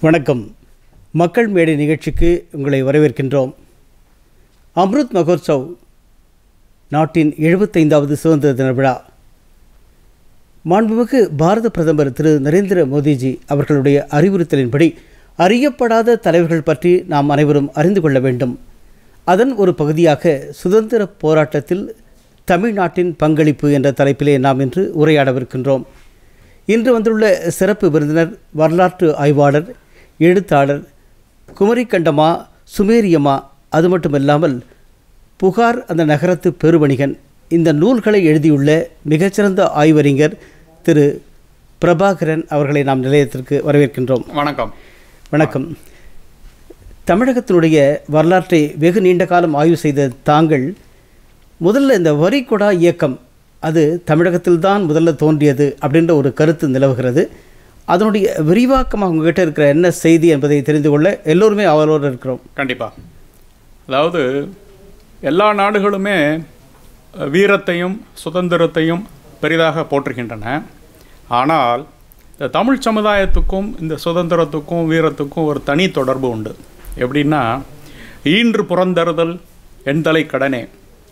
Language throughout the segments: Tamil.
வணக்கம் மக்கள் மேடை நிகழ்ச்சிக்கு உங்களை வரவேற்கின்றோம் அம்ருத் மகோத்சவ் நாட்டின் எழுபத்தைந்தாவது சுதந்திர தின விழா மாண்புமிகு பாரத பிரதமர் திரு நரேந்திர மோடிஜி அவர்களுடைய அறிவுறுத்தலின்படி அறியப்படாத தலைவர்கள் பற்றி நாம் அனைவரும் அறிந்து கொள்ள வேண்டும் அதன் ஒரு பகுதியாக சுதந்திர போராட்டத்தில் தமிழ்நாட்டின் பங்களிப்பு என்ற தலைப்பிலே நாம் இன்று உரையாடவிருக்கின்றோம் இன்று வந்துள்ள சிறப்பு விருந்தினர் வரலாற்று ஆய்வாளர் எழுத்தாளர் குமரிக்கண்டமா சுமேரியமா அது மட்டுமல்லாமல் புகார் அந்த நகரத்து பெருவணிகன் இந்த நூல்களை எழுதியுள்ள மிகச்சிறந்த ஆய்வறிஞர் திரு பிரபாகரன் அவர்களை நாம் நிலையத்திற்கு வரவேற்கின்றோம் வணக்கம் வணக்கம் தமிழகத்தினுடைய வரலாற்றை வெகு நீண்ட காலம் ஆய்வு செய்த தாங்கள் முதல்ல இந்த வரிகொடா இயக்கம் அது தமிழகத்தில்தான் முதல்ல தோன்றியது அப்படின்ற ஒரு கருத்து நிலவுகிறது அதனுடைய விரிவாக்கமாக உங்ககிட்ட இருக்கிற என்ன செய்தி என்பதை தெரிந்து கொள்ள எல்லோருமே அவரோடு இருக்கிறோம் கண்டிப்பா அதாவது எல்லா நாடுகளுமே அஹ், வீரத்தையும் சுதந்திரத்தையும் பெரிதாக போற்றுகின்றன ஆனால் இந்த தமிழ் சமுதாயத்துக்கும் இந்த சுதந்திரத்துக்கும் வீரத்துக்கும் ஒரு தனி தொடர்பு உண்டு எப்படின்னா ஈன்று புறந்தறுதல் எண்தலை கடனே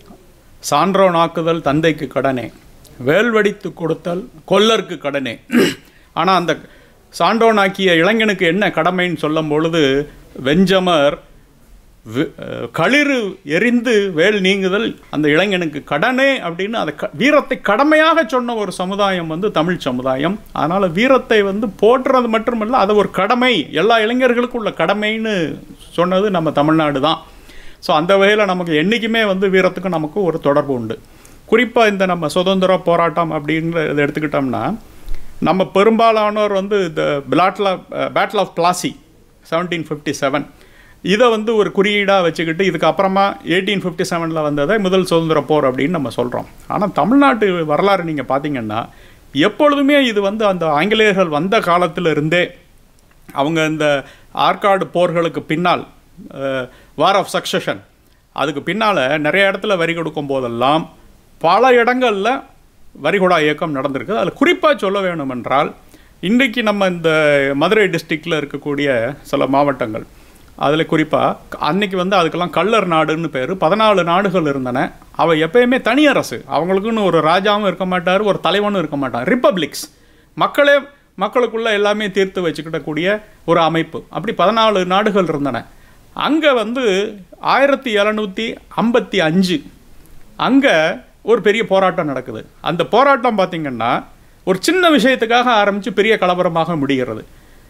சான்றோனாக்குதல் தந்தைக்கு கடனே வேல்வடித்து கொடுத்தல் கொல்லருக்கு கடனே ஆனால் அந்த சான்றோனாக்கிய இளைஞனுக்கு என்ன கடமைன்னு சொல்லும் பொழுது வெஞ்சமர் வி- அஹ், களிறு எரிந்து வேல் நீங்குதல் அந்த இளைஞனுக்கு கடனே அப்படின்னு அதை க- வீரத்தை கடமையாக சொன்ன ஒரு சமுதாயம் வந்து தமிழ் சமுதாயம் அதனால் வீரத்தை வந்து போற்றுறது மட்டுமல்ல அது ஒரு கடமை எல்லா இளைஞர்களுக்கும் உள்ள கடமைன்னு சொன்னது நம்ம தமிழ்நாடு தான் ஸோ அந்த வகையில் நமக்கு என்றைக்குமே வந்து வீரத்துக்கும் நமக்கு ஒரு தொடர்பு உண்டு குறிப்பாக இந்த நம்ம சுதந்திர போராட்டம் அப்படிங்கிறத எடுத்துக்கிட்டோம்னா நம்ம பெரும்பாலானோர் வந்து இந்த பிளாட்ல battle of Plassey seventeen fifty seven இதை வந்து ஒரு குறியீடாக வச்சுக்கிட்டு இதுக்கு அப்புறமா எயிட்டீன் ஃபிஃப்டி செவனில் வந்ததை முதல் சுதந்திர போர் அப்படின்னு நம்ம சொல்கிறோம் ஆனால் தமிழ்நாட்டு வரலாறு நீங்கள் பார்த்தீங்கன்னா எப்பொழுதுமே இது வந்து அந்த ஆங்கிலேயர்கள் வந்த காலத்துல இருந்தே அவங்க இந்த ஆற்காடு போர்களுக்கு பின்னால் வார் ஆஃப் சக்சஷன் அதுக்கு பின்னால் நிறைய இடத்துல வரி கொடுக்கும் போதெல்லாம் பல இடங்களில் வரிகொடா இயக்கம் நடந்திருக்கு அதில் குறிப்பாக சொல்ல வேணுமென்றால் இன்றைக்கு நம்ம இந்த மதுரை டிஸ்ட்ரிக்டில் இருக்கக்கூடிய சில மாவட்டங்கள் அதில் குறிப்பாக அன்னைக்கு வந்து அதுக்கெல்லாம் கள்ளர் நாடுன்னு பேர் பதினாலு நாடுகள் இருந்தன அவை எப்பயுமே தனி அரசு அவங்களுக்குன்னு ஒரு ராஜாவும் இருக்க மாட்டார் ஒரு தலைவனும் இருக்க மாட்டார் ரிப்பப்ளிக்ஸ் மக்களே மக்களுக்குள்ள எல்லாமே தீர்த்து வச்சுக்கிட்டக்கூடிய ஒரு அமைப்பு அப்படி பதினாலு நாடுகள் இருந்தன அங்கே வந்து ஆயிரத்தி எழுநூற்றி ஐம்பத்தி அஞ்சு அங்கே ஒரு பெரிய போராட்டம் நடக்குது அந்த போராட்டம் பார்த்திங்கன்னா ஒரு சின்ன விஷயத்துக்காக ஆரம்பித்து பெரிய கலவரமாக முடிகிறது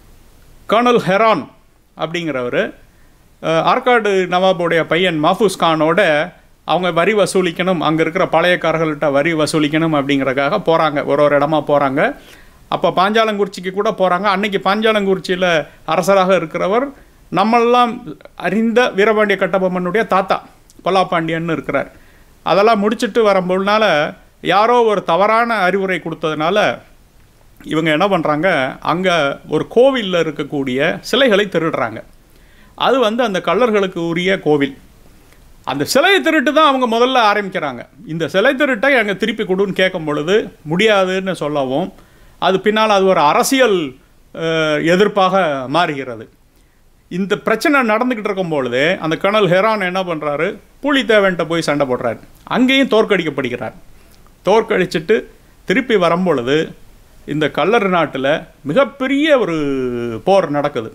கர்னல் ஹெரான் அப்படிங்கிறவர் அஹ், ஆற்காடு நவாபுடைய பையன் மாஃபூஸ் கானோட அவங்க வரி வசூலிக்கணும் அங்கே இருக்கிற பழையக்காரர்கள்ட்ட வரி வசூலிக்கணும் அப்படிங்கிறதுக்காக போகிறாங்க ஒரு ஒரு இடமா போகிறாங்க அப்போ பாஞ்சாலங்குறிச்சிக்கு கூட போகிறாங்க அன்னைக்கு பாஞ்சாலங்குறிச்சியில் அரசராக இருக்கிறவர் நம்மெல்லாம் அறிந்த வீரபாண்டிய கட்டபொம்மனுடைய தாத்தா பல்லாப்பாண்டியன்னு இருக்கிறார் அதெல்லாம் முடிச்சிட்டு வரும்போதுனால யாரோ ஒரு தவறான அறிவுரை கொடுத்ததுனால இவங்க என்ன பண்ணுறாங்க அங்கே ஒரு கோவிலில் இருக்கக்கூடிய சிலைகளை திருடுறாங்க அது வந்து அந்த கள்ளர்களுக்கு உரிய கோவில் அந்த சிலையை திருட்டு தான் அவங்க முதல்ல ஆரம்பிக்கிறாங்க இந்த சிலை திருட்டை எங்க திருப்பி கொடுன்னு கேட்கும் பொழுது முடியாதுன்னு சொல்லவும் அது பின்னால் அது ஒரு அரசியல் அஹ், எதிர்ப்பாக மாறுகிறது இந்த பிரச்சனை நடந்துக்கிட்டு இருக்கும் பொழுது அந்த கர்னல் ஹெரான் என்ன பண்ணுறாரு பூலித்தேவன்ட்ட போய் சண்டை போடுறாரு அங்கேயும் தோற்கடிக்கப்படுகிறார் தோற்கடிச்சிட்டு திருப்பி வரும்பொழுது இந்த கல்லர் நாட்டில் மிகப்பெரிய ஒரு போர் நடக்குது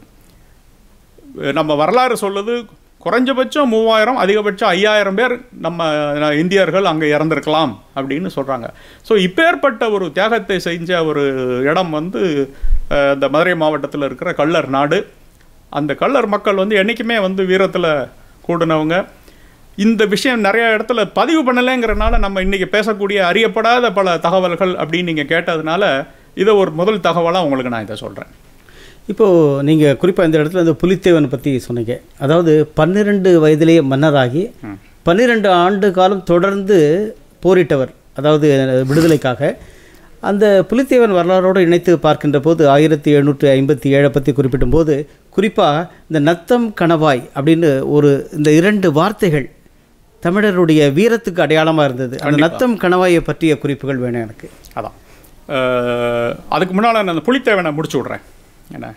நம்ம வரலாறு சொல்லுது குறைஞ்சபட்சம் மூவாயிரம் அதிகபட்சம் ஐயாயிரம் பேர் நம்ம இந்தியர்கள் அங்கே இறந்திருக்கலாம் அப்படின்னு சொல்கிறாங்க ஸோ இப்பேற்பட்ட ஒரு தியாகத்தை செஞ்ச ஒரு இடம் வந்து அஹ், இந்த மதுரை மாவட்டத்தில் இருக்கிற கள்ளர் நாடு அந்த கள்ளர் மக்கள் வந்து என்றைக்குமே வந்து வீரத்தில் கூடினவங்க இந்த விஷயம் நிறைய இடத்துல பதிவு பண்ணலைங்கிறனால நம்ம இன்றைக்கி பேசக்கூடிய அறியப்படாத பல தகவல்கள் அப்படின்னு நீங்கள் கேட்டதுனால இதை ஒரு முதல் தகவலாக உங்களுக்கு நான் இதை சொல்கிறேன் இப்போது நீங்கள் குறிப்பாக இந்த இடத்துல இந்த புலித்தேவன் பற்றி சொன்னீங்க அதாவது பன்னிரெண்டு வயதிலேயே மன்னராகி பன்னிரெண்டு ஆண்டு காலம் தொடர்ந்து போரிட்டவர் அதாவது விடுதலைக்காக அந்த புலித்தேவன் வரலாறோடு இணைத்து பார்க்கின்ற போது ஆயிரத்தி எழுநூற்றி ஐம்பத்தி ஏழை பற்றி குறிப்பிடும் போது குறிப்பாக இந்த நத்தம் கணவாய் அப்படின்னு ஒரு இந்த இரண்டு வார்த்தைகள் தமிழருடைய வீரத்துக்கு அடையாளமாக இருந்தது அந்த நத்தம் கணவாயை பற்றிய குறிப்புகள் வேணும் எனக்கு அதான் அஹ், அதுக்கு முன்னால் நான் அந்த புலித்தேவனை முடிச்சு விட்றேன் என்ன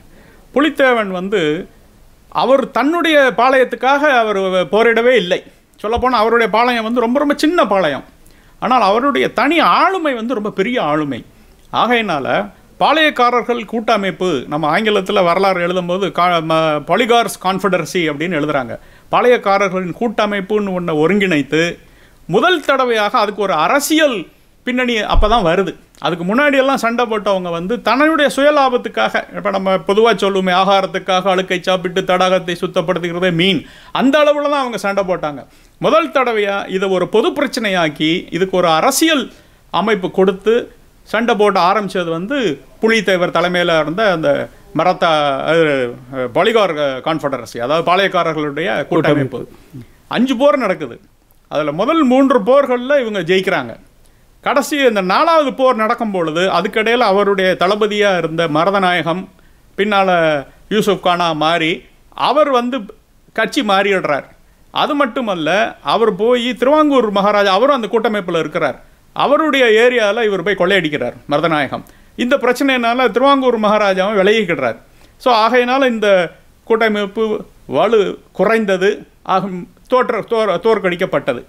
புலித்தேவன் வந்து அவர் தன்னுடைய பாளையத்துக்காக அவர் போரிடவே இல்லை சொல்லப்போனால் அவருடைய பாளையம் வந்து ரொம்ப ரொம்ப சின்ன பாளையம் ஆனால் அவருடைய தனி ஆளுமை வந்து ரொம்ப பெரிய ஆளுமை ஆகையினால பாளையக்காரர்கள் கூட்டமைப்பு நம்ம ஆங்கிலத்தில் வரலாறு எழுதும்போது கா பாலிகார்ஸ் கான்ஃபெடரசி அப்படின்னு எழுதுறாங்க பாளையக்காரர்களின் கூட்டமைப்புன்னு ஒன்றை ஒருங்கிணைத்து முதல் தடவையாக அதுக்கு ஒரு அரசியல் பின்னணி அப்போ தான் வருது அதுக்கு முன்னாடி எல்லாம் சண்டை போட்டவங்க வந்து தன்னுடைய சுயலாபத்துக்காக இப்போ நம்ம பொதுவாக சொல்லுவோமே ஆகாரத்துக்காக அழுக்கை சாப்பிட்டு தடாகத்தை சுத்தப்படுத்துகிறதே மீன் அந்த அளவில் தான் அவங்க சண்டை போட்டாங்க முதல் தடவையாக இதை ஒரு பொது பிரச்சனையாக்கி இதுக்கு ஒரு அரசியல் அமைப்பு கொடுத்து சண்டை போட்டு ஆரம்பிச்சது வந்து புலித்தேவர் தலைமையில் இருந்த அந்த மரத்தா பாலிகார் கான்ஃபெடரசி அதாவது பாளையக்காரர்களுடைய கூட்டமைப்பு அஞ்சு போர் நடக்குது அதில் முதல் மூன்று போர்களில் இவங்க ஜெயிக்கிறாங்க கடைசி இந்த நாலாவது போர் நடக்கும் பொழுது அதுக்கிடையில் அவருடைய தளபதியாக இருந்த மரதநாயகம் பின்னால் யூசுப் கானா மாறி அவர் வந்து கட்சி மாறிடுறார் அது மட்டுமல்ல அவர் போய் திருவாங்கூர் மகாராஜா அவரும் அந்த கூட்டமைப்பில் இருக்கிறார் அவருடைய ஏரியாவில் இவர் போய் கொள்ளையடிக்கிறார் மருதநாயகம் இந்த பிரச்சனையினால திருவாங்கூர் மகாராஜாவும் விலகிக்கிடுறார் ஸோ ஆகையினால இந்த கூட்டமைப்பு வலு குறைந்தது ஆகும் தோற்ற தோர் தோற்கடிக்கப்பட்டது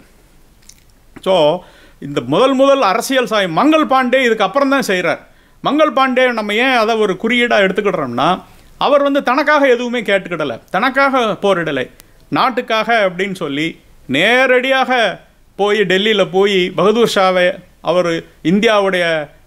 ஸோ இந்த முதல் முதல் அரசியல் சாய் மங்கள் பாண்டே இதுக்கு அப்புறம் தான் செய்கிறார் மங்கள் பாண்டே நம்ம ஏன் அதை ஒரு குறியீடாக எடுத்துக்கிடுறோம்னா அவர் வந்து தனக்காக எதுவுமே கேட்டுக்கிடலை தனக்காக போரிடலை நாட்டுக்காக அப்படின்னு சொல்லி நேரடியாக போய் டெல்லியில் போய் பகதூர் ஷாவை அவர் இந்தியாவுடைய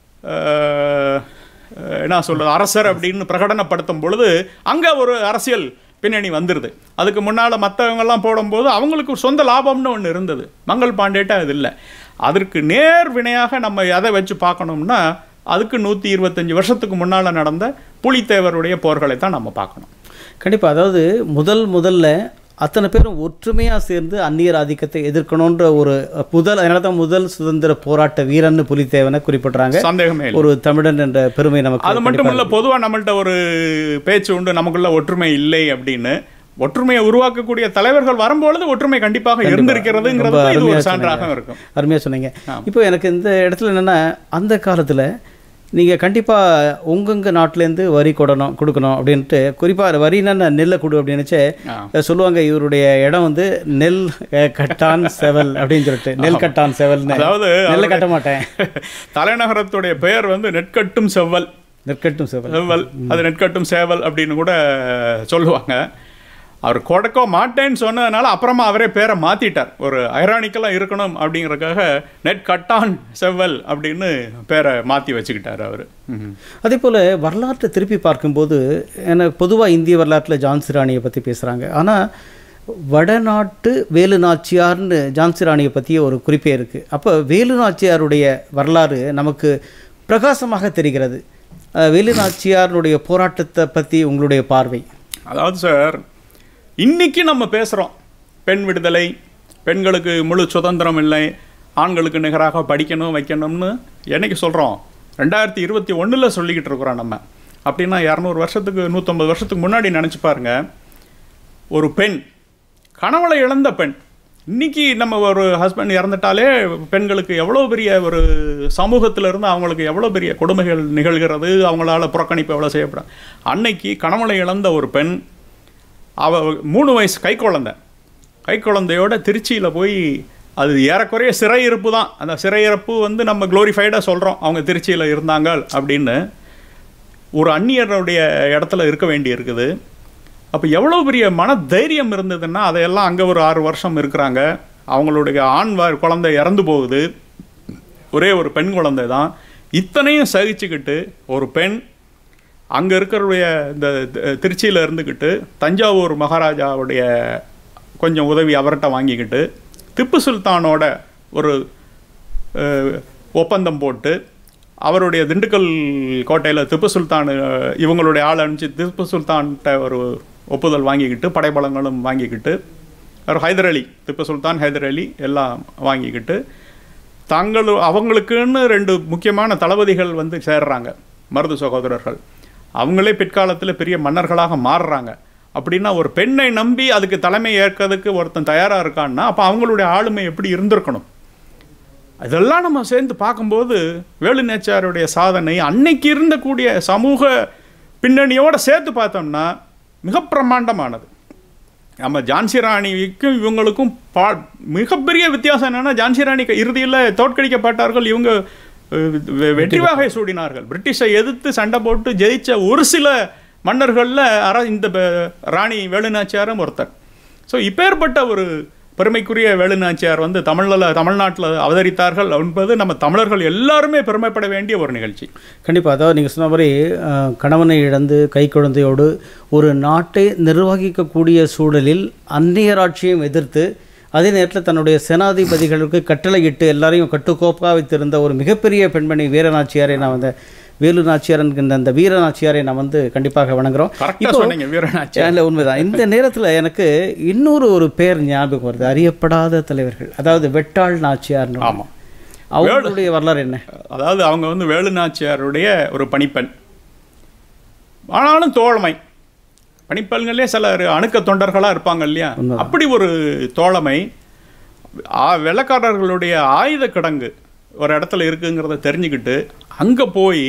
அஹ், அஹ், என்ன சொல்றது அரசர் அப்படின்னு பிரகடனப்படுத்தும் பொழுது அங்கே ஒரு அரசியல் பின்னணி வந்துடுது அதுக்கு முன்னால் மற்றவங்கெல்லாம் போடும்போது அவங்களுக்கு சொந்த லாபம்னு ஒன்று இருந்தது மங்கள் பாண்டேட்ட அது இல்லை அதற்கு நேர் வினையாக நம்ம எதை வச்சு பார்க்கணும்னா அதுக்கு நூற்றி இருபத்தஞ்சி வருஷத்துக்கு முன்னால் நடந்த புலித்தேவருடைய போர்களை தான் நம்ம பார்க்கணும் கண்டிப்பாக அதாவது முதல் முதல்ல அத்தனை பேரும் ஒற்றுமையாக சேர்ந்து அந்நியர் ஆதிக்கத்தை எதிர்க்கணுன்ற ஒரு முதல் அதனால தான் முதல் சுதந்திர போராட்ட வீரன்னு புலித்தேவனை குறிப்பிட்றாங்க சந்தேகமே இல்லை ஒரு தமிழன் என்ற பெருமை நமக்கு அது மட்டும் இல்ல பொதுவா நம்மள்ட்ட ஒரு பேச்சு உண்டு நமக்குள்ள ஒற்றுமை இல்லை அப்படின்னு ஒற்றுமையை உருவாக்கக்கூடிய தலைவர்கள் வரும்பொழுது ஒற்றுமை கண்டிப்பாக இருந்திருக்கிறதுங்கிறது ரொம்ப இது ஒரு அருமையா சான்றாக இருக்கும் அருமையாக சொன்னீங்க இப்போ எனக்கு இந்த இடத்துல என்னென்னா அந்த காலத்தில் நீங்கள் கண்டிப்பாக உங்கங்க நாட்டிலேருந்து வரி கொடணும் கொடுக்கணும் அப்படின்ட்டு குறிப்பாக வரின்னா நெல்லை கொடு அப்படின்னுச்சு ஆ. சொல்லுவாங்க இவருடைய இடம் வந்து நெல் அஹ், கட்டான் செவல் அப்படின்னு சொல்லிட்டு நெல் கட்டான் செவல்னு அதாவது நெல்லை கட்ட மாட்டேன் தலைநகரத்துடைய பெயர் வந்து நெற்கட்டும் செவ்வல் நெற்கட்டும் செவல் செவ்வல் அது நெற்கட்டும் சேவல் அப்படின்னு கூட சொல்லுவாங்க அவர் கொடுக்க மாட்டேன்னு சொன்னதுனால அப்புறமா அவரே பேரை மாத்திட்டார் ஒரு ஐரானிக்கலாக இருக்கணும் அப்படிங்கறதுக்காக நெட் கட்டான் செவ்வல் அப்படின்னு பேரை மாத்தி வச்சுக்கிட்டார் அவர் அதே போல் வரலாற்றை திருப்பி பார்க்கும்போது எனக்கு பொதுவாக இந்திய வரலாற்றில் ஜான்சி ராணியை பற்றி பேசுகிறாங்க ஆனால் வடநாட்டு வேலு நாச்சியார்னு ஜான்சி ராணியை பற்றிய ஒரு குறிப்பே இருக்குது அப்போ வேலு நாச்சியாருடைய வரலாறு நமக்கு பிரகாசமாக தெரிகிறது அஹ், வேலு நாச்சியாருடைய போராட்டத்தை பற்றி உங்களுடைய பார்வை அதாவது சார் இன்னைக்கு நம்ம பேசுகிறோம் பெண் விடுதலை பெண்களுக்கு முழு சுதந்திரம் இல்லை ஆண்களுக்கு நிகராக படிக்கணும் வைக்கணும்னு என்னைக்கு சொல்கிறோம் ரெண்டாயிரத்தி இருபத்தி ஒன்றில் சொல்லிக்கிட்டு இருக்கிறோம் நம்ம அப்படின்னா இரநூறு வருஷத்துக்கு நூற்றம்பது வருஷத்துக்கு முன்னாடி நினச்சி பாருங்க ஒரு பெண் கணவளை இழந்த பெண் இன்னைக்கு நம்ம ஒரு ஹஸ்பண்ட் இறந்துட்டாலே பெண்களுக்கு எவ்வளோ பெரிய ஒரு சமூகத்துல இருந்து அவங்களுக்கு எவ்வளோ பெரிய கொடுமைகள் நிகழ்கிறது அவங்களால புறக்கணிப்பு எவ்வளோ செய்யப்படும் அன்னைக்கு கணவளை இழந்த ஒரு பெண் அவ மூணு வயசு கை குழந்தை கை குழந்தையோட திருச்சியில் போய் அது ஏறக்குறைய சிறையிருப்பு தான் அந்த சிறையிருப்பு வந்து நம்ம க்ளோரிஃபைடாக சொல்கிறோம் அவங்க திருச்சியில் இருந்தாங்க அப்படின்னு ஒரு அந்நியருடைய இடத்துல இருக்க வேண்டி இருக்குது அப்போ எவ்வளோ பெரிய மன தைரியம் இருந்ததுன்னா அதையெல்லாம் அங்கே ஒரு ஆறு வருஷம் இருக்கிறாங்க அவங்களுடைய ஆண் வா- குழந்தை இறந்து போகுது ஒரே ஒரு பெண் குழந்தை தான் இத்தனையும் சகிச்சுக்கிட்டு ஒரு பெண் அங்கே இருக்கிறவுடைய இந்த தி- திருச்சியில இருந்துக்கிட்டு தஞ்சாவூர் மகாராஜாவுடைய கொஞ்சம் உதவி அவர்கிட்ட வாங்கிக்கிட்டு திப்பு சுல்தானோட ஒரு அஹ், ஒப்பந்தம் போட்டு அவருடைய திண்டுக்கல் கோட்டையில் திப்பு சுல்தான் அஹ், இவங்களுடைய ஆள் அனுப்பிச்சு திப்பு சுல்தான்கிட்ட ஒரு ஒப்புதல் வாங்கிக்கிட்டு படைபலங்களும் வாங்கிக்கிட்டு அவர் ஹைதர் அலி திப்பு சுல்தான் ஹைதர் அலி எல்லாம் வாங்கிக்கிட்டு தங்கள் அவங்களுக்குன்னு ரெண்டு முக்கியமான தளபதிகள் வந்து சேர்றாங்க மருது சகோதரர்கள் அவங்களே பிற்காலத்தில் பெரிய மன்னர்களாக மாறுறாங்க அப்படின்னா ஒரு பெண்ணை நம்பி அதுக்கு தலைமை ஏற்கிறதுக்கு ஒருத்தன் தயாராக இருக்கான்னா அப்போ அவங்களுடைய ஆளுமை எப்படி இருந்திருக்கணும் இதெல்லாம் நம்ம சேர்ந்து பார்க்கும்போது வேலு நேச்சாருடைய சாதனை அன்னைக்கு இருந்தக்கூடிய சமூக பின்னணியோட சேர்த்து பார்த்தோம்னா மிக பிரம்மாண்டமானது நம்ம ஜான்சி ராணிக்கும் இவங்களுக்கும் பா மிகப்பெரிய வித்தியாசம் என்னன்னா ஜான்சி ராணி இறுதியில் தோற்கடிக்கப்பட்டார்கள் இவங்க அஹ், வெ- வெற்றி வாகை சூடினார்கள் பிரிட்டிஷை எதிர்த்து சண்டை போட்டு ஜெயிச்ச ஒரு சில மன்னர்களில் அர இந்த ப- ராணி வேலுநாச்சியாரும் ஒருத்தர் ஸோ இப்பேற்பட்ட ஒரு பெருமைக்குரிய வேலுநாச்சியார் வந்து தமிழில் தமிழ்நாட்டில் அவதரித்தார்கள் என்பது நம்ம தமிழர்கள் எல்லாருமே பெருமைப்பட வேண்டிய ஒரு நிகழ்ச்சி கண்டிப்பாக அதாவது நீங்கள் சொன்ன மாதிரி அஹ், கணவனை இழந்து கை குழந்தையோடு ஒரு நாட்டை நிர்வகிக்கக்கூடிய சூழலில் அந்நியராட்சியும் எதிர்த்து அதே நேரத்தில் தன்னுடைய சேனாதிபதிகளுக்கு கட்டளையிட்டு எல்லாரையும் கட்டுக்கோப்பாக வைத்திருந்த ஒரு மிகப்பெரிய பெண்மணி வீரநாச்சியாரை நான் வந்து வேலு நாச்சியார் என்கின்ற அந்த வீரநாச்சியாரை நான் வந்து கண்டிப்பாக வணங்குறோம் கரெக்டாக சொன்னீங்க வீரநாச்சியார் இல்லை உண்மைதான் இந்த நேரத்தில் எனக்கு இன்னொரு ஒரு பேர் ஞாபகம் வருது அறியப்படாத தலைவர்கள் அதாவது வெட்டாள் நாச்சியார் ஆமாம் அவங்களுடைய வரலாறு என்ன அதாவது அவங்க வந்து வேலுநாச்சியாருடைய ஒரு பணிப்பெண் ஆனாலும் தோழமை பணிப்பெண்களே சில அணுக்க தொண்டர்களாக இருப்பாங்க இல்லையா அப்படி ஒரு தோழமை ஆ- வெள்ளைக்காரர்களுடைய ஆயுத கிடங்கு ஒரு இடத்துல இருக்குங்கிறத தெரிஞ்சுக்கிட்டு அங்கே போய்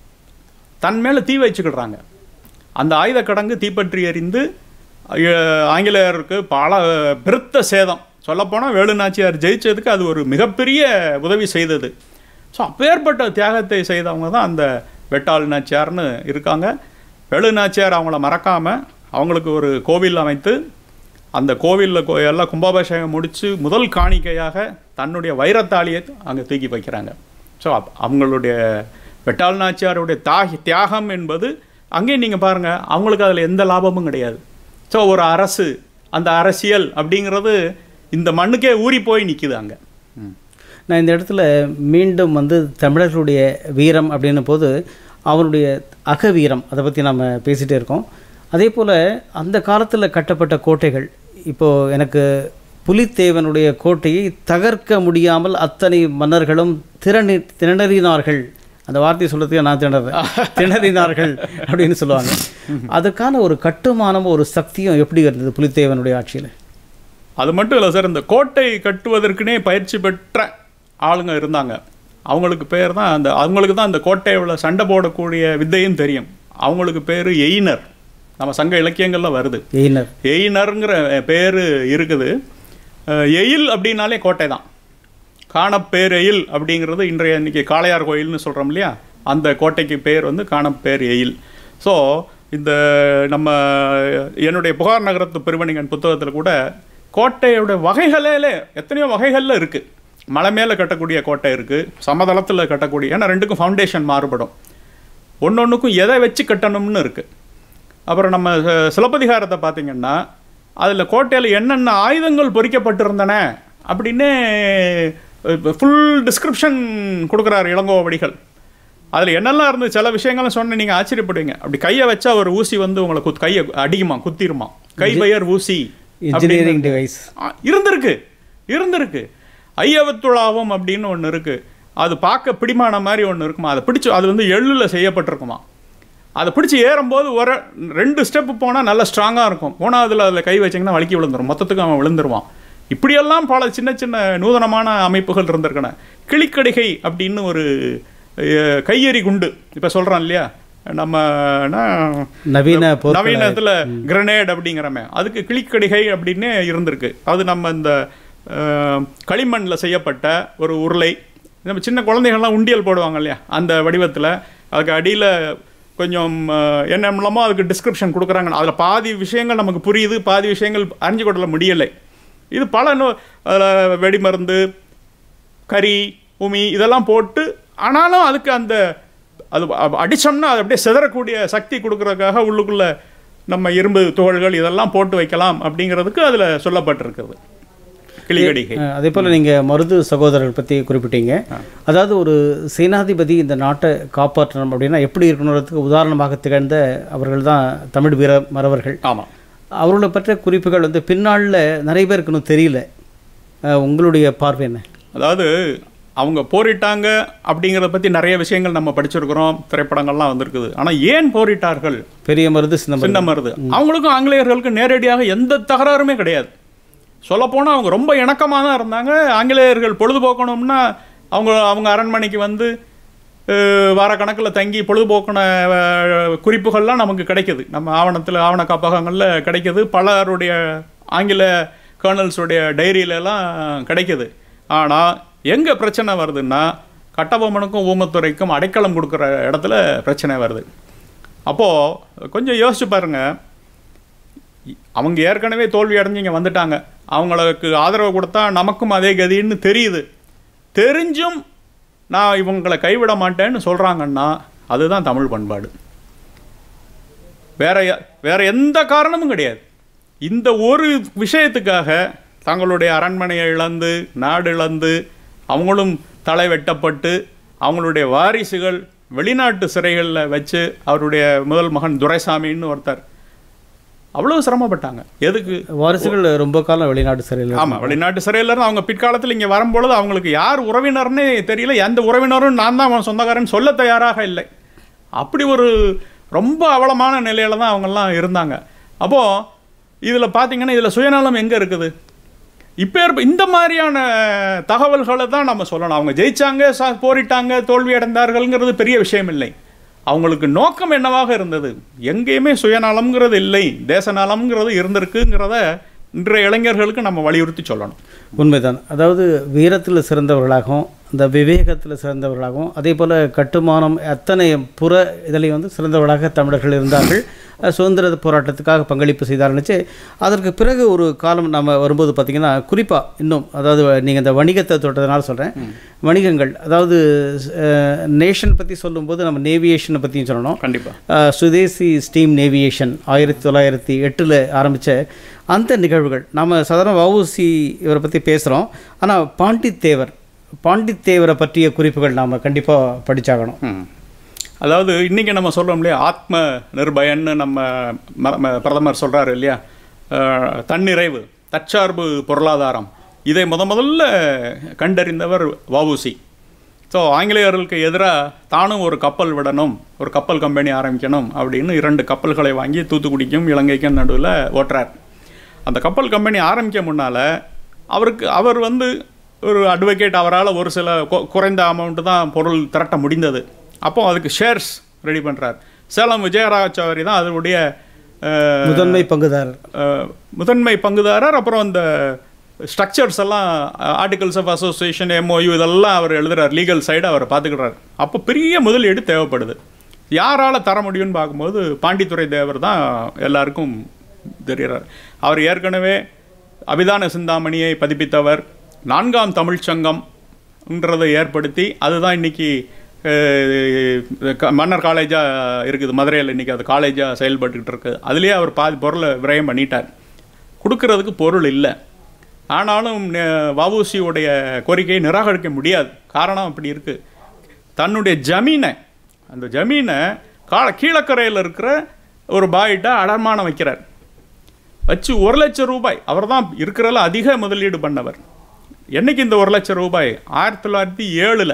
தன் மேலே தீ வச்சுக்கிடுறாங்க அந்த ஆயுத கிடங்கு தீப்பற்றி எறிந்து அஹ், ஆங்கிலேயருக்கு பல பெருத்த சேதம் சொல்லப்போனால் வேலுநாச்சியார் ஜெயிச்சதுக்கு அது ஒரு மிகப்பெரிய உதவி செய்தது ஸோ அப்பேற்பட்ட தியாகத்தை செய்தவங்க தான் அந்த வெட்டாள் நாச்சியார்னு இருக்காங்க வேலு நாச்சியார் அவங்கள மறக்காமல் அவங்களுக்கு ஒரு கோவில் அமைத்து அந்த கோவிலில் கோ எல்லாம் கும்பாபிஷேகம் முடித்து முதல் காணிக்கையாக தன்னுடைய வைரத்தாலியை அங்கே தூக்கி வைக்கிறாங்க ஸோ அவங்களுடைய வெட்டாள் நாச்சியாருடைய தாகி தியாகம் என்பது அங்கேயும் நீங்கள் பாருங்கள் அவங்களுக்கு அதில் எந்த லாபமும் கிடையாது ஸோ ஒரு அரசு அந்த அரசியல் அப்படிங்கிறது இந்த மண்ணுக்கே ஊறி போய் நிற்குது அங்கே நான் இந்த இடத்துல மீண்டும் வந்து தமிழர்களுடைய வீரம் அப்படின்னும் போது அவருடைய அகவீரம் அதை பற்றி நம்ம பேசிகிட்டே இருக்கோம் அதே போல் அந்த காலத்தில் கட்டப்பட்ட கோட்டைகள் இப்போது எனக்கு புலித்தேவனுடைய கோட்டையை தகர்க்க முடியாமல் அத்தனை மன்னர்களும் திறனி திணறினார்கள் அந்த வார்த்தையை சொல்றதுக்கு நான் திணறேன் திணறினார்கள் அப்படின்னு சொல்லுவாங்க அதுக்கான ஒரு கட்டுமானம் ஒரு சக்தியும் எப்படி இருந்தது புலித்தேவனுடைய ஆட்சியில் அது மட்டும் இல்லை சார் இந்த கோட்டை கட்டுவதற்குனே பயிற்சி பெற்ற ஆளுங்க இருந்தாங்க அவங்களுக்கு பேர் தான் அந்த அவங்களுக்கு தான் அந்த கோட்டையில் சண்டை போடக்கூடிய வித்தையும் தெரியும் அவங்களுக்கு பேர் எயினர் நம்ம சங்க இலக்கியங்களில் வருது எயினர் எயினருங்கிற பேர் இருக்குது அஹ், எயில் அப்படின்னாலே கோட்டை தான் காணப்பேரெயில் அப்படிங்கிறது இன்றைய இன்னைக்கு காளையார் கோயில்னு சொல்கிறோம் இல்லையா அந்த கோட்டைக்கு பேர் வந்து காணப்பேர் எயில் ஸோ இந்த நம்ம என்னுடைய புகார் நகரத்து பெருவணிகன் புத்தகத்தில் கூட கோட்டையோட வகைகளிலே எத்தனையோ வகைகளில் இருக்குது மலை மேலே கட்டக்கூடிய கோட்டை இருக்குது சமதளத்தில் கட்டக்கூடிய ஏன்னா ரெண்டுக்கும் ஃபவுண்டேஷன் மாறுபடும் ஒன்னொன்றுக்கும் எதை வச்சு கட்டணும்னு இருக்குது அப்புறம் நம்ம ச- சிலப்பதிகாரத்தை பார்த்தீங்கன்னா அதில் கோட்டையில் என்னென்ன ஆயுதங்கள் பொறிக்கப்பட்டிருந்தன அப்படின்னு ஃபுல் டிஸ்கிரிப்ஷன் கொடுக்குறாரு இளங்கோவடிகள் அதில் என்னெல்லாம் இருந்து சில விஷயங்களும் சொன்ன நீங்கள் ஆச்சரியப்படுவீங்க அப்படி கையை வச்சா ஒரு ஊசி வந்து உங்களை குத் கையை அடிக்குமா குத்திருமா கை பெயர் ஊசி இன்ஜினியரிங் டிவைஸ் ஆ, இருந்திருக்கு இருந்திருக்கு ஐயவத்துளாவும் அப்படின்னு ஒன்று இருக்கு அது பார்க்க பிடிமான மாதிரி ஒன்று இருக்குமா அதை பிடிச்சு அது வந்து எள்ளில் செய்யப்பட்டிருக்குமா அதை பிடிச்சி ஏறும்போது ஒரு ரெண்டு ஸ்டெப்பு போனால் நல்லா ஸ்ட்ராங்காக இருக்கும் போனால் அதில் அதில் கை வச்சிங்கன்னா வலிக்கி விழுந்துரும் மொத்தத்துக்கு அவன் விழுந்துருவான் இப்படியெல்லாம் பல சின்ன சின்ன நூதனமான அமைப்புகள் இருந்திருக்கன கிளிக்கடிகை அப்படின்னு ஒரு அஹ், கையெறி குண்டு இப்போ சொல்கிறோம் இல்லையா நம்ம என்ன- நவீன போர் நவீனத்தில் கிரனேட் அப்படிங்கிறமே அதுக்கு கிளிக்கடிகை அப்படின்னே இருந்திருக்கு அது நம்ம இந்த களிமண்ணில் செய்யப்பட்ட ஒரு உருளை நம்ம சின்ன குழந்தைகள்லாம் உண்டியல் போடுவாங்க இல்லையா அந்த வடிவத்தில் அதுக்கு அடியில் கொஞ்சம் அஹ், என்ன மூலமோ அதுக்கு டிஸ்கிரிப்ஷன் கொடுக்குறாங்க அதில் பாதி விஷயங்கள் நமக்கு புரியுது பாதி விஷயங்கள் அறிஞ்சு கொள்ள முடியலை இது பல நோ அதில் வெடிமருந்து கறி உமி இதெல்லாம் போட்டு ஆனாலும் அதுக்கு அந்த அது அ- அடிச்சோம்னா அது அப்படியே சிதறக்கூடிய சக்தி கொடுக்கறதுக்காக உள்ளுக்குள்ள நம்ம இரும்பு துகள்கள் இதெல்லாம் போட்டு வைக்கலாம் அப்படிங்கிறதுக்கு அதில் சொல்லப்பட்டிருக்குது கிளிகடிகை அஹ், அதே போல் நீங்கள் மருது சகோதரர்கள் பற்றி குறிப்பிட்டீங்க அதாவது ஒரு சேனாதிபதி இந்த நாட்டை காப்பாற்றணும் அப்படின்னா எப்படி இருக்கணுன்றதுக்கு உதாரணமாக திகழ்ந்த அவர்கள் தான் தமிழ் வீர மறவர்கள் ஆமாம் அவர்களை பற்றிய குறிப்புகள் வந்து பின்னாளில் நிறைய பேருக்கு இன்னும் தெரியல அஹ், உங்களுடைய பார்வை என்ன அதாவது அவங்க போரிட்டாங்க அப்படிங்கிறத பற்றி நிறைய விஷயங்கள் நம்ம படிச்சிருக்கிறோம் திரைப்படங்கள்லாம் வந்திருக்குது ஆனால் ஏன் போரிட்டார்கள் பெரிய மருது சின்ன மருது சின்ன மருது அவங்களுக்கும் ஆங்கிலேயர்களுக்கும் நேரடியாக எந்த தகராறுமே கிடையாது சொல்லப்போனால் அவங்க ரொம்ப இணக்கமாக தான் இருந்தாங்க ஆங்கிலேயர்கள் பொழுதுபோக்கணும்னா அவங்க அவங்க அரண்மனைக்கு வந்து அஹ், வாரக்கணக்கில் தங்கி பொழுதுபோக்கின அஹ், குறிப்புகள்லாம் நமக்கு கிடைக்குது நம்ம ஆவணத்தில் ஆவண காப்பகங்களில் கிடைக்குது பலருடைய ஆங்கில கர்னல்ஸுடைய டைரியிலலாம் கிடைக்குது ஆனால் எங்கே பிரச்சனை வருதுன்னா கட்டபொம்மனுக்கும் ஊமத்துறைக்கும் அடைக்கலம் கொடுக்குற இடத்துல பிரச்சனை வருது அப்போது கொஞ்சம் யோசிச்சு பாருங்க அவங்க ஏற்கனவே தோல்வி அடைஞ்சு இங்கே வந்துட்டாங்க அவங்களுக்கு ஆதரவு கொடுத்தா நமக்கும் அதே கதின்னு தெரியுது தெரிஞ்சும் நான் இவங்களை கைவிட மாட்டேன்னு சொல்கிறாங்கன்னா அதுதான் தமிழ் பண்பாடு வேற ய- வேற எந்த காரணமும் கிடையாது இந்த ஒரு விஷயத்துக்காக தங்களுடைய அரண்மனையை இழந்து நாடு இழந்து அவங்களும் தலை வெட்டப்பட்டு அவங்களுடைய வாரிசுகள் வெளிநாட்டு சிறைகளில் வச்சு அவருடைய முதல் மகன் துரைசாமின்னு ஒருத்தர் அவ்வளவு சிரமப்பட்டாங்க எதுக்கு வாரிசுகள் ரொம்ப காலம் வெளிநாட்டு சிறையில் ஆமா வெளிநாட்டு சிறையில இருந்து அவங்க பிற்காலத்தில் இங்க வரும்பொழுது அவங்களுக்கு யார் உறவினர்னே தெரியல எந்த உறவினரும் நான் தான் அவன் சொந்தக்காரன் சொல்ல தயாராக இல்லை அப்படி ஒரு ரொம்ப அவலமான நிலையில தான் அவங்கெல்லாம் இருந்தாங்க அப்போ இதுல பாத்தீங்கன்னா இதுல சுயநலம் எங்க இருக்குது இப்போ இந்த மாதிரியான தகவல்களை தான் நம்ம சொல்லணும் அவங்க ஜெயிச்சாங்க ச- போரிட்டாங்க தோல்வி அடைந்தார்கள்ங்கிறது பெரிய விஷயம் இல்லை அவங்களுக்கு நோக்கம் என்னவாக இருந்தது எங்கேயுமே சுயநலம்ங்கிறது இல்லை தேச நலம்ங்கிறது இருந்திருக்குங்கிறத இன்றைய இளைஞர்களுக்கு நம்ம வலியுறுத்தி சொல்லணும் உண்மைதான் அதாவது வீரத்தில் சிறந்தவர்களாகவும் இந்த விவேகத்தில் சிறந்தவர்களாகவும் அதே போல் கட்டுமானம் அத்தனை புற இதிலையும் வந்து சிறந்தவர்களாக தமிழர்கள் இருந்தார்கள் அஹ் சுதந்திர போராட்டத்துக்காக பங்களிப்பு செய்தார்னுச்சு அதற்கு பிறகு ஒரு காலம் நம்ம வரும்போது பார்த்திங்கன்னா குறிப்பாக இன்னும் அதாவது நீங்கள் இந்த வணிகத்தை தொட்டதுனால சொல்கிறேன் வணிகங்கள் அதாவது நேஷன் பற்றி சொல்லும்போது நம்ம நேவியேஷனை பற்றியும் சொல்லணும் கண்டிப்பா அஹ் சுதேசி ஸ்டீம் நேவியேஷன் ஆயிரத்தி தொள்ளாயிரத்தி எட்டில் ஆரம்பித்த அந்த நிகழ்வுகள் நம்ம சாதாரண வஉசி இவரை பற்றி பேசுகிறோம் ஆனால் பாண்டித்தேவர் பாண்டித்தேவரை பற்றிய குறிப்புகள் நாம் கண்டிப்பாக படிச்சாகணும் ம். அதாவது இன்னைக்கு நம்ம சொல்றோம் இல்லையா ஆத்ம நிர்பயன்னு நம்ம ம- ம- பிரதமர் சொல்றாரு இல்லையா அஹ், தன்னிறைவு தற்சார்பு பொருளாதாரம் இதை முத முதல்ல கண்டறிந்தவர் வஉசி ஸோ ஆங்கிலேயர்களுக்கு எதிராக தானும் ஒரு கப்பல் விடணும் ஒரு கப்பல் கம்பெனி ஆரம்பிக்கணும் அப்படின்னு இரண்டு கப்பல்களை வாங்கி தூத்துக்குடிக்கும் இலங்கைக்கும் நடுவில் ஓட்டுறார் அந்த கப்பல் கம்பெனி ஆரம்பிக்க முன்னால் அவருக்கு அவர் வந்து ஒரு அட்வொகேட் அவரால் ஒரு சில கொ- குறைந்த அமௌண்ட்டு தான் பொருள் திரட்ட முடிந்தது அப்போ அதுக்கு ஷேர்ஸ் ரெடி பண்ணுறார் சேலம் விஜயராஜாரி தான் அதனுடைய அஹ், முதன்மை பங்குதாரர் அஹ், முதன்மை பங்குதாரர் அப்புறம் அந்த ஸ்ட்ரக்சர்ஸ் எல்லாம் ஆர்டிகல்ஸ் ஆஃப் அசோசியேஷன் எம்ஓயு இதெல்லாம் அவர் எழுதுறார் லீகல் சைடு அவர் பார்த்துக்கிறார் அப்போ பெரிய முதலீடு தேவைப்படுது யாரால் தர முடியும்னு பார்க்கும்போது பாண்டித்துரை தேவர் தான் எல்லாருக்கும் தெரிகிறார் அவர் ஏற்கனவே அபிதான சிந்தாமணியை பதிப்பித்தவர் நான்காம் தமிழ்ச்சங்கம்ன்றதை ஏற்படுத்தி அதுதான் இன்னைக்கு அஹ், க- மன்னர் காலேஜாக இருக்குது மதுரையில் இன்னைக்கு அது காலேஜாக செயல்பட்டுக்கிட்டு இருக்கு அதுலேயே அவர் பாதி பொருளை விரயம் பண்ணிட்டார் கொடுக்கறதுக்கு பொருள் இல்லை ஆனாலும் நெ- வஉசியுடைய கோரிக்கையை நிராகரிக்க முடியாது காரணம் அப்படி இருக்கு தன்னுடைய ஜமீனை அந்த ஜமீனை கா கீழக்கரையில் இருக்கிற ஒரு பாயிட்ட அடமானம் வைக்கிறார் வச்சு ஒரு லட்சம் ரூபாய் அவர் தான் இருக்கிறதுல அதிக முதலீடு பண்ணவர் என்னைக்கு இந்த ஒரு லட்சம் ரூபாய் ஆயிரத்தி தொள்ளாயிரத்தி ஏழில்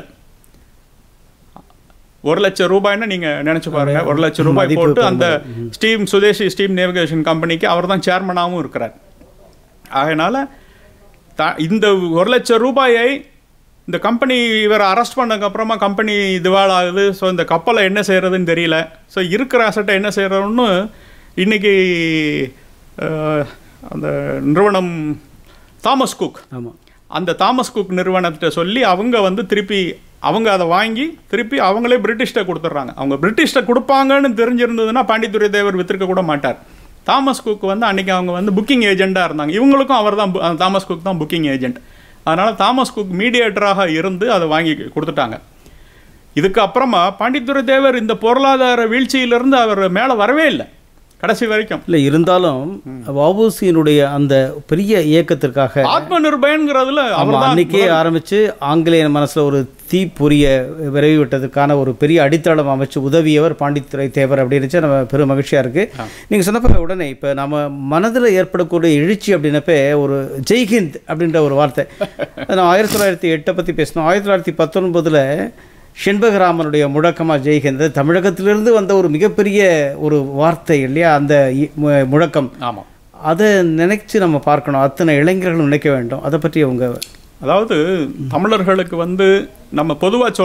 ஒரு லட்சம் ரூபாய்னா நீங்க நினைச்சு பாருங்க ஒரு லட்சம் ரூபாய் மதிப்பு போட்டு அந்த ஸ்டீம் சுதேசி ஸ்டீம் நேவிகேஷன் கம்பெனிக்கு அவர் தான் சேர்மனாகவும் இருக்கிறார் அதனால த இந்த ஒரு லட்சம் ரூபாயை இந்த கம்பெனி இவரை அரெஸ்ட் பண்ணதுக்கு அப்புறமா கம்பெனி திவால் ஆகுது ஸோ இந்த கப்பலை என்ன செய்யறதுன்னு தெரியல ஸோ இருக்கிற அசட்டை என்ன செய்யறதுன்னு இன்னைக்கு அஹ், அந்த நிறுவனம் தாமஸ் குக் ஆமாம் அந்த தாமஸ் குக் நிறுவனத்தை சொல்லி அவங்க வந்து திருப்பி அவங்க அதை வாங்கி திருப்பி அவங்களே பிரிட்டிஷ்ட கொடுத்துட்றாங்க அவங்க பிரிட்டிஷ்ட கொடுப்பாங்கன்னு தெரிஞ்சிருந்ததுன்னா பாண்டித்துரை தேவர் வித்திருக்க கூட மாட்டார் தாமஸ் குக் வந்து அன்னைக்கு அவங்க வந்து புக்கிங் ஏஜெண்டாக இருந்தாங்க இவங்களுக்கும் அவர் தான் தாமஸ் குக் தான் புக்கிங் ஏஜென்ட் அதனால் தாமஸ் குக் மீடியேட்டராக இருந்து அதை வாங்கி கொடுத்துட்டாங்க இதுக்கு அப்புறமா பாண்டித்துரை தேவர் இந்த பொருளாதார வீழ்ச்சியிலிருந்து அவர் மேலே வரவே இல்லை கடைசி வரைக்கும் இல்லை இருந்தாலும் வஉசியினுடைய அந்த பெரிய இயக்கத்திற்காக ஆத்ம நிர்பயங்கிறதுல ஆமா, அவர் அன்னைக்கே ஆரம்பிச்சு ஆங்கிலேய மனசுல ஒரு தீப்பொறிய விரவி விட்டதுக்கான ஒரு பெரிய அடித்தளம் அமைச்சு உதவியவர் பாண்டித்துரை தேவர் அப்படின்னுச்சு நம்ம பெரும் மகிழ்ச்சியா இருக்கு நீங்க சொன்னப்ப உடனே இப்ப நம்ம மனதுல ஏற்படக்கூடிய எழுச்சி அப்படின்னப்ப ஒரு ஜெய்ஹிந்த் அப்படின்ற ஒரு வார்த்தை நான் ஆயிரத்தி தொள்ளாயிரத்தி எட்டை பத்தி பேசணும் ஆயிரத்தி தொள்ளாயிரத்தி பத்தொன்பதுல செண்பகராமனுடைய முழக்கமா ஜெய்ஹிந்த் தமிழகத்திலிருந்து வந்த ஒரு மிகப்பெரிய ஒரு வார்த்தை இல்லையா அந்த இ- மு- முழக்கம் ஆமாம் அதை நினைச்சு நம்ம பார்க்கணும் அத்தனை இளைஞர்களும் நினைக்க வேண்டும் அதை பற்றி உங்க அதாவது தமிழர்களுக்கு வந்து நம்ம பொதுவாக சொல்கிறோம்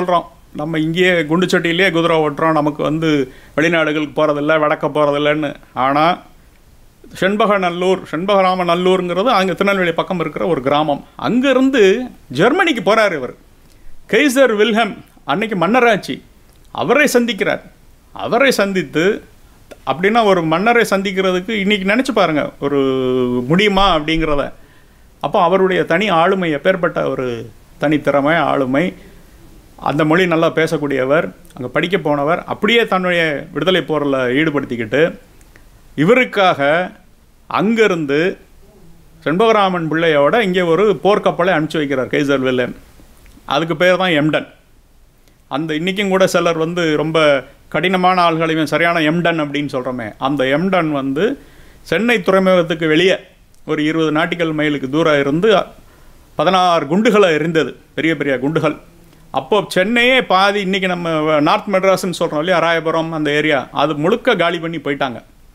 நம்ம இங்கேயே குண்டுச்சட்டியிலே குதிரை ஓட்டுறோம் நமக்கு வந்து வெளிநாடுகளுக்கு போகிறதில்ல வடக்க போகிறதில்லன்னு ஆனால் செண்பகநல்லூர் செண்பகராமநல்லூருங்கிறது அங்கே திருநெல்வேலி பக்கம் இருக்கிற ஒரு கிராமம் அங்கேருந்து ஜெர்மனிக்கு போகிறார் இவர் கெய்சர் வில்ஹம் அன்னைக்கு மன்னராட்சி அவரை சந்திக்கிறார் அவரை சந்தித்து அப்படின்னா ஒரு மன்னரை சந்திக்கிறதுக்கு இன்னைக்கு நினச்சி பாருங்க ஒரு முடியுமா அப்படிங்கிறத அப்போ அவருடைய தனி ஆளுமை எப்பேற்பட்ட ஒரு தனித்திறமை ஆளுமை அந்த மொழி நல்லா பேசக்கூடியவர் அங்கே படிக்க போனவர் அப்படியே தன்னுடைய விடுதலை போரில் ஈடுபடுத்திக்கிட்டு இவருக்காக அங்கிருந்து செண்பகராமன் பிள்ளையோட இங்கே ஒரு போர்க்கப்பலை அனுப்பிச்சி வைக்கிறார் கைசர் வில்லன் அதுக்கு பேர் தான் எம்டன் அந்த இன்றைக்கும் கூட சிலர் வந்து ரொம்ப கடினமான ஆள்களையும் சரியான எம்டன் அப்படின்னு சொல்கிறோமே அந்த எம்டன் வந்து சென்னை துறைமுகத்துக்கு வெளியே ஒரு இருபது நாட்டிக்கல் மைலுக்கு தூரம் இருந்து பதினாறு குண்டுகளை எரிந்தது பெரிய பெரிய குண்டுகள் அப்போ சென்னையே பாதி இன்றைக்கி நம்ம நார்த் மெட்ராஸ்ன்னு சொல்கிறோம் இல்லையா ராயபுரம் அந்த ஏரியா அது முழுக்க காலி பண்ணி போயிட்டாங்க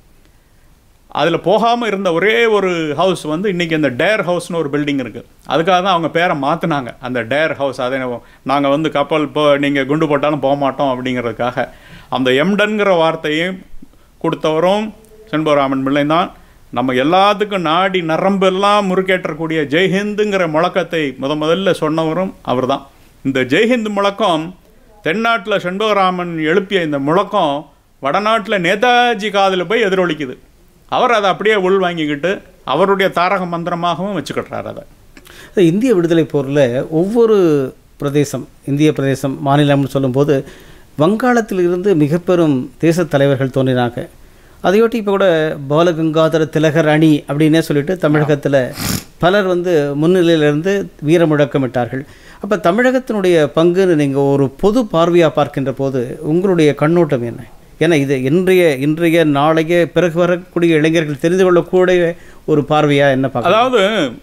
அதில் போகாமல் இருந்த ஒரே ஒரு ஹவுஸ் வந்து இன்றைக்கி அந்த டேர் ஹவுஸ்னு ஒரு பில்டிங் இருக்குது அதுக்காக தான் அவங்க பேரை மாற்றினாங்க அந்த டேர் ஹவுஸ் அதை நாங்கள் வந்து கப்பல் இப்போ நீங்கள் குண்டு போட்டாலும் போக மாட்டோம் அப்படிங்கிறதுக்காக அந்த எம்டன்கிற வார்த்தையும் கொடுத்தவரும் செண்பகராமன் பிள்ளை தான் நம்ம எல்லாத்துக்கும் நாடி நரம்பெல்லாம் முறுக்கேற்றக்கூடிய ஜெய்ஹிந்துங்கிற முழக்கத்தை முத முதல்ல சொன்னவரும் அவர் தான் இந்த ஜெய்ஹிந்த் முழக்கம் தென்னாட்டில் செண்பகராமன் எழுப்பிய இந்த முழக்கம் வடநாட்டில் நேதாஜி காதில் போய் எதிரொலிக்குது அவர் அதை அப்படியே உள் வாங்கிக்கிட்டு அவருடைய தாரக மந்திரமாகவும் வச்சுக்கிட்டார் அதை இந்திய விடுதலை போரில் ஒவ்வொரு பிரதேசம் இந்திய பிரதேசம் மாநிலம்னு சொல்லும்போது வங்காளத்திலிருந்து மிக பெரும் தேசத் தலைவர்கள் தோன்றினாங்க அதையொட்டி இப்போ கூட பாலகங்காதர திலகர் அணி அப்படின்னே சொல்லிட்டு தமிழகத்தில் பலர் வந்து முன்னிலையிலிருந்து வீர முழக்கமிட்டார்கள் அப்போ தமிழகத்தினுடைய பங்குன்னு நீங்கள் ஒரு பொது பார்வையாக பார்க்கின்ற போது உங்களுடைய கண்ணோட்டம் என்ன ஏன்னா இது இன்றைய இன்றைய நாளைய பிறகு வரக்கூடிய இளைஞர்கள் தெரிந்து கொள்ளக்கூடிய ஒரு பார்வையாக என்ன பார்க்க அதாவது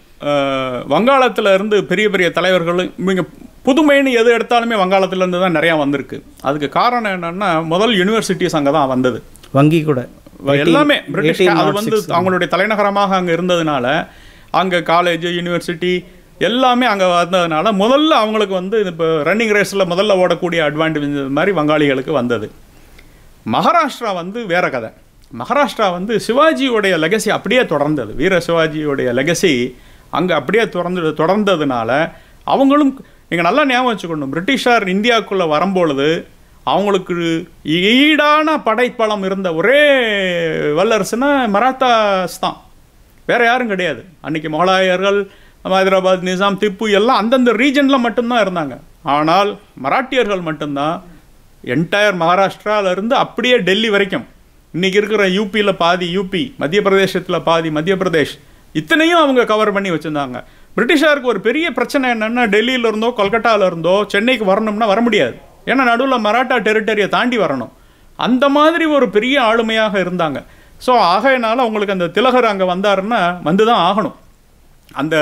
வங்காளத்தில் இருந்து பெரிய பெரிய தலைவர்களும் இவங்க புதுமைன்னு எது எடுத்தாலுமே வங்காளத்திலேருந்து தான் நிறையா வந்திருக்கு அதுக்கு காரணம் என்னன்னா முதல் யூனிவர்சிட்டிஸ் அங்கே தான் வந்தது வங்கி கூட எல்லாமே பிரிட்டிஷ் அது வந்து அவங்களுடைய தலைநகரமாக அங்கே இருந்ததுனால அங்கே காலேஜ் யூனிவர்சிட்டி எல்லாமே அங்கே வந்ததுனால முதல்ல அவங்களுக்கு வந்து இப்போ ரன்னிங் ரேஸில் முதல்ல ஓடக்கூடிய அட்வான்டேஜ் மாதிரி வங்காளிகளுக்கு வந்தது மகாராஷ்டிரா வந்து வேற கதை மகாராஷ்டிரா வந்து சிவாஜியோடைய லெகசி அப்படியே தொடர்ந்தது வீர சிவாஜியோடைய லெகசி அங்கே அப்படியே தொடர்ந்து தொடர்ந்ததுனால அவங்களும் நீங்கள் நல்லா ஞாபகம் வச்சுக்கணும் பிரிட்டிஷார் இந்தியாவுக்குள்ளே வரும்பொழுது அவங்களுக்கு ஈடான படைப்பலம் இருந்த ஒரே வல்லரசுனா மராத்தாஸ் தான் வேற யாரும் கிடையாது அன்னைக்கு முகலாயர்கள் ஹைதராபாத் நிசாம் திப்பு எல்லாம் அந்தந்த ரீஜனில் மட்டும்தான் இருந்தாங்க ஆனால் மராட்டியர்கள் மட்டும்தான் என்டையர் மகாராஷ்டிராவிலேருந்து அப்படியே டெல்லி வரைக்கும் இன்றைக்கி இருக்கிற யூபியில் பாதி யூபி மத்திய பிரதேசத்தில் பாதி மத்திய பிரதேஷ் இத்தனையும் அவங்க கவர் பண்ணி வச்சுருந்தாங்க பிரிட்டிஷாருக்கு ஒரு பெரிய பிரச்சனை என்னென்னா டெல்லியில இருந்தோ கொல்கட்டாவில் இருந்தோ சென்னைக்கு வரணும்னா வர முடியாது ஏன்னா நடுவில் மராட்டா டெரிட்டரியை தாண்டி வரணும் அந்த மாதிரி ஒரு பெரிய ஆளுமையாக இருந்தாங்க ஸோ ஆகையினால அவங்களுக்கு அந்த திலகர் அங்கே வந்தாருன்னா வந்து தான் ஆகணும் அந்த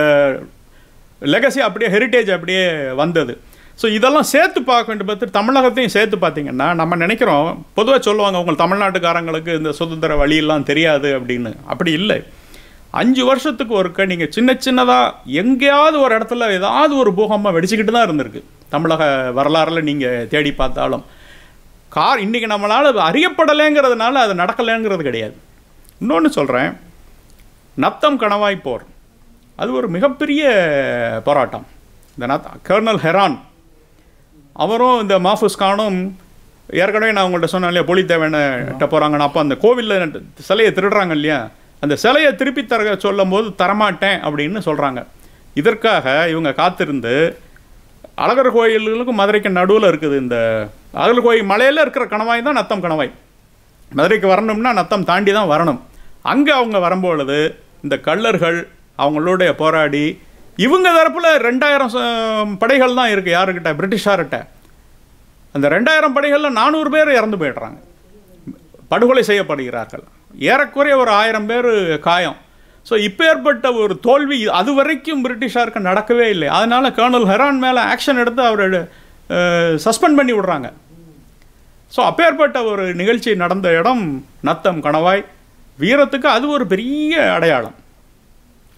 லெகசி அப்படியே ஹெரிட்டேஜ் அப்படியே வந்தது ஸோ இதெல்லாம் சேர்த்து பார்க்க வேண்டிய பார்த்து தமிழகத்தையும் சேர்த்து பார்த்தீங்கன்னா நம்ம நினைக்கிறோம் பொதுவாக சொல்லுவாங்க உங்கள் தமிழ்நாட்டுக்காரங்களுக்கு இந்த சுதந்திர வழியெல்லாம் தெரியாது அப்படின்னு அப்படி இல்லை அஞ்சு வருஷத்துக்கு ஒருக்க நீங்கள் சின்ன சின்னதாக எங்கேயாவது ஒரு இடத்துல ஏதாவது ஒரு பூகம்பம் வெடிச்சுக்கிட்டு தான் இருந்திருக்கு தமிழக வரலாறில் நீங்கள் தேடி பார்த்தாலும் கார் இன்றைக்கி நம்மளால் அறியப்படலைங்கிறதுனால அது நடக்கலைங்கிறது கிடையாது இன்னொன்று சொல்கிறேன் நத்தம் கணவாய் போர் அது ஒரு மிகப்பெரிய போராட்டம் இந்த நத் கர்னல் ஹெரான் அவரும் இந்த மாஃபூஸ் கானும் ஏற்கனவே நான் உங்கள்கிட்ட சொன்னேன் இல்லையா பொலித்தேவன்ட்ட போகிறாங்கன்னு அப்போ அந்த கோவிலில் சிலையை திருடுறாங்க இல்லையா அந்த சிலையை திருப்பி தர சொல்லும் போது தரமாட்டேன் அப்படின்னு சொல்கிறாங்க இதற்காக இவங்க காத்திருந்து அழகர் கோயிலுக்கும் மதுரைக்கு நடுவில் இருக்குது இந்த அழகர் கோயில் மலையில் இருக்கிற கணவாய் தான் நத்தம் கணவாய் மதுரைக்கு வரணும்னா நத்தம் தாண்டி தான் வரணும் அங்கே அவங்க வரும்பொழுது இந்த கள்ளர்கள் அவங்களோடைய போராடி இவங்க தரப்பில் ரெண்டாயிரம் படைகள் தான் இருக்குது யாருக்கிட்ட பிரிட்டிஷார்கிட்ட அந்த ரெண்டாயிரம் படைகளில் நானூறு பேர் இறந்து போயிடுறாங்க படுகொலை செய்யப்படுகிறார்கள் ஏறக்குறைய ஒரு ஆயிரம் பேர் காயம் ஸோ இப்போ ஏற்பட்ட ஒரு தோல்வி அது வரைக்கும் பிரிட்டிஷாருக்கு நடக்கவே இல்லை அதனால் கர்னல் ஹெரான் மேலே ஆக்ஷன் எடுத்து அவர் சஸ்பெண்ட் பண்ணி விடுறாங்க ஸோ அப்பேற்பட்ட ஒரு நிகழ்ச்சி நடந்த இடம் நத்தம் கணவாய் வீரத்துக்கு அது ஒரு பெரிய அடையாளம்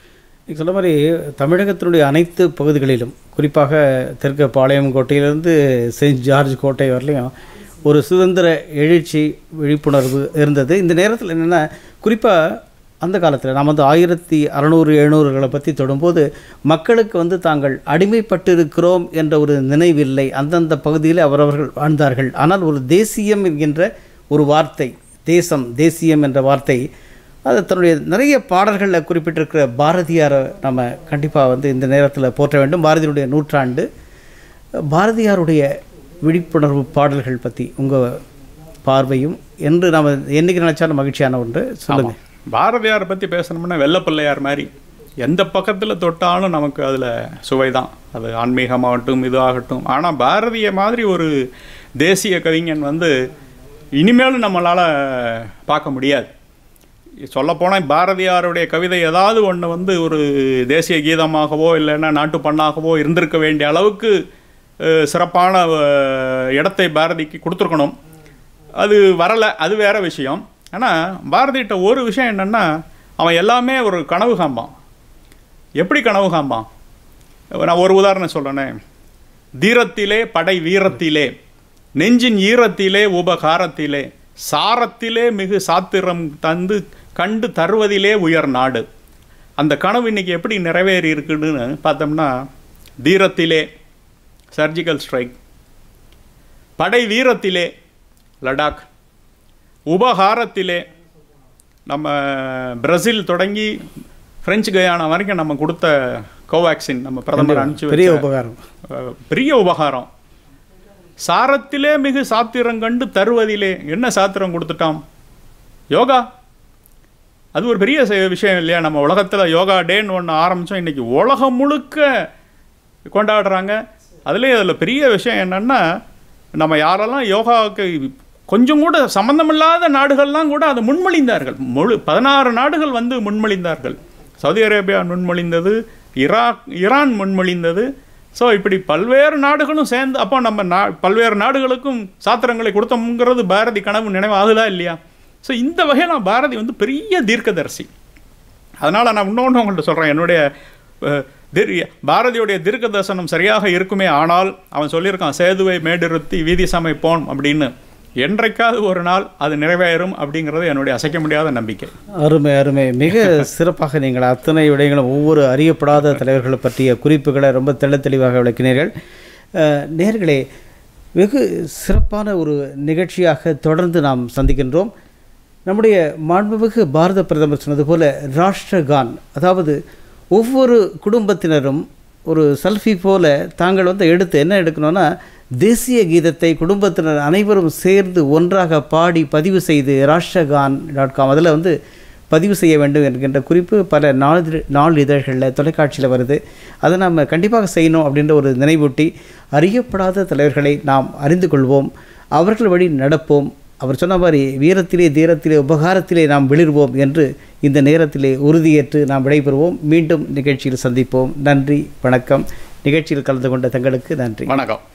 நீங்க சொன்ன மாதிரி தமிழகத்தினுடைய அனைத்து பகுதிகளிலும் குறிப்பாக தெற்கு பாளையம் கோட்டையிலிருந்து செயின்ட் ஜார்ஜ் கோட்டை வரலையும் ஒரு சுதந்திர எழுச்சி விழிப்புணர்வு இருந்தது இந்த நேரத்தில் என்னென்னா குறிப்பாக அந்த காலத்தில் நாம் வந்து ஆயிரத்தி அறநூறு எழுநூறுகளை பற்றி தொடும்போது மக்களுக்கு வந்து தாங்கள் அடிமைப்பட்டிருக்கிறோம் என்ற ஒரு நினைவில்லை அந்தந்த பகுதியில் அவரவர்கள் வாழ்ந்தார்கள் ஆனால் ஒரு தேசியம் என்கின்ற ஒரு வார்த்தை தேசம் தேசியம் என்ற வார்த்தை அது தன்னுடைய நிறைய பாடல்களில் குறிப்பிட்டிருக்கிற பாரதியாரை நம்ம கண்டிப்பாக வந்து இந்த நேரத்தில் போற்ற வேண்டும் பாரதியுடைய நூற்றாண்டு பாரதியாருடைய விழிப்புணர்வு பாடல்கள் பற்றி உங்கள் பார்வையும் என்று நாம் என்னைக்கு நினைச்சாலும் மகிழ்ச்சியான ஒன்று சொல்லுங்கள் பாரதியாரை பற்றி பேசணும்னா வெள்ளப்பிள்ளையார் மாதிரி எந்த பக்கத்தில் தொட்டாலும் நமக்கு அதில் சுவை தான் அது ஆன்மீகமாகட்டும் இதுவாகட்டும் ஆனால் பாரதிய மாதிரி ஒரு தேசிய கவிஞன் வந்து இனிமேலும் நம்மளால் பார்க்க முடியாது சொல்லப்போனால் பாரதியாருடைய கவிதை ஏதாவது ஒன்று வந்து ஒரு தேசிய கீதமாகவோ இல்லைன்னா நாட்டு பண்ணாகவோ இருந்திருக்க வேண்டிய அளவுக்கு அஹ், சிறப்பான அஹ், இடத்தை பாரதிக்கு கொடுத்துருக்கணும் அது வரலை அது வேற விஷயம் ஆனால் பாரதிகிட்ட ஒரு விஷயம் என்னென்னா அவன் எல்லாமே ஒரு கனவு காம்பான் எப்படி கனவு காம்பான் நான் ஒரு உதாரணம் சொல்கிறேனே தீரத்திலே படை வீரத்திலே நெஞ்சின் ஈரத்திலே உபகாரத்திலே சாரத்திலே மிகு சாத்திரம் தந்து கண்டு தருவதிலே உயர் நாடு அந்த கனவு இன்னைக்கு எப்படி நிறைவேறி இருக்குன்னு பார்த்தோம்னா தீரத்திலே சர்ஜிக்கல் ஸ்ட்ரைக் படை வீரத்திலே லடாக் உபகாரத்திலே நம்ம பிரேசில் தொடங்கி பிரெஞ்சு கயானா வரைக்கும் நம்ம கொடுத்த கோவேக்சின் நம்ம பிரதமர் அனுப்பிச்சு பெரிய வச்ச, உபகாரம் அஹ், பெரிய உபகாரம் சாரத்திலே மிகு சாத்திரம் கண்டு தருவதிலே என்ன சாத்திரம் கொடுத்துட்டான் யோகா அது ஒரு பெரிய செ- விஷயம் இல்லையா நம்ம உலகத்தில் யோகா டேன்னு ஒன்று ஆரம்பித்தோம் இன்றைக்கி உலகம் முழுக்க கொண்டாடுறாங்க அதுலேயே அதில் பெரிய விஷயம் என்னென்னா நம்ம யாரெல்லாம் யோகாவுக்கு கொஞ்சம் கூட சம்மந்தமில்லாத நாடுகள்லாம் கூட அதை முன்மொழிந்தார்கள் முழு பதினாறு நாடுகள் வந்து முன்மொழிந்தார்கள் சவுதி அரேபியா முன்மொழிந்தது ஈராக் ஈரான் முன்மொழிந்தது ஸோ இப்படி பல்வேறு நாடுகளும் சேர்ந்து அப்போ நம்ம நா பல்வேறு நாடுகளுக்கும் சாத்திரங்களை கொடுத்தோம்ங்கிறது பாரதி கனவு நினைவாகுதா இல்லையா ஸோ இந்த வகையில் பாரதி வந்து பெரிய தீர்க்கதரிசி அதனால் நான் இன்னொன்று உங்கள்கிட்ட சொல்கிறேன் என்னுடைய அஹ், திர் பாரதியுடைய தீர்க்க தரிசனம் சரியாக இருக்குமே ஆனால் அவன் சொல்லியிருக்கான் சேதுவை மேடிருத்தி வீதி சமைப்போம் அப்படின்னு என்றைக்காவது ஒரு நாள் அது நிறைவேறும் அப்படிங்கிறது என்னுடைய அசைக்க முடியாத நம்பிக்கை அருமை அருமை மிக சிறப்பாக நீங்கள் அத்தனை விடயங்களும் ஒவ்வொரு அறியப்படாத தலைவர்களை பற்றிய குறிப்புகளை ரொம்ப தெள்ளத் தெளிவாக விளக்கினீர்கள் அஹ், நேர்களே வெகு சிறப்பான ஒரு நிகழ்ச்சியாக தொடர்ந்து நாம் சந்திக்கின்றோம் நம்முடைய மாண்புமிகு பாரத பிரதமர் சொன்னது போல ராஷ்டிரகான் அதாவது ஒவ்வொரு குடும்பத்தினரும் ஒரு செல்ஃபி போல தாங்கள் வந்து எடுத்து என்ன எடுக்கணும்னா தேசிய கீதத்தை குடும்பத்தினர் அனைவரும் சேர்ந்து ஒன்றாக பாடி பதிவு செய்து ராஷ்டிரகான் டாட் காம் அதில் வந்து பதிவு செய்ய வேண்டும் என்கின்ற குறிப்பு பல நாளிதழ் நாள் இதழ்களில் தொலைக்காட்சியில் வருது அதை நாம் கண்டிப்பாக செய்யணும் அப்படின்ற ஒரு நினைவூட்டி அறியப்படாத தலைவர்களை நாம் அறிந்து கொள்வோம் அவர்கள் வழி நடப்போம் அவர் சொன்ன மாதிரி வீரத்திலே தீரத்திலே உபகாரத்திலே நாம் வெளிர்வோம் என்று இந்த நேரத்திலே உறுதியேற்று நாம் விடைபெறுவோம் மீண்டும் நிகழ்ச்சியில் சந்திப்போம் நன்றி வணக்கம் நிகழ்ச்சியில் கலந்து கொண்ட தங்களுக்கு நன்றி வணக்கம்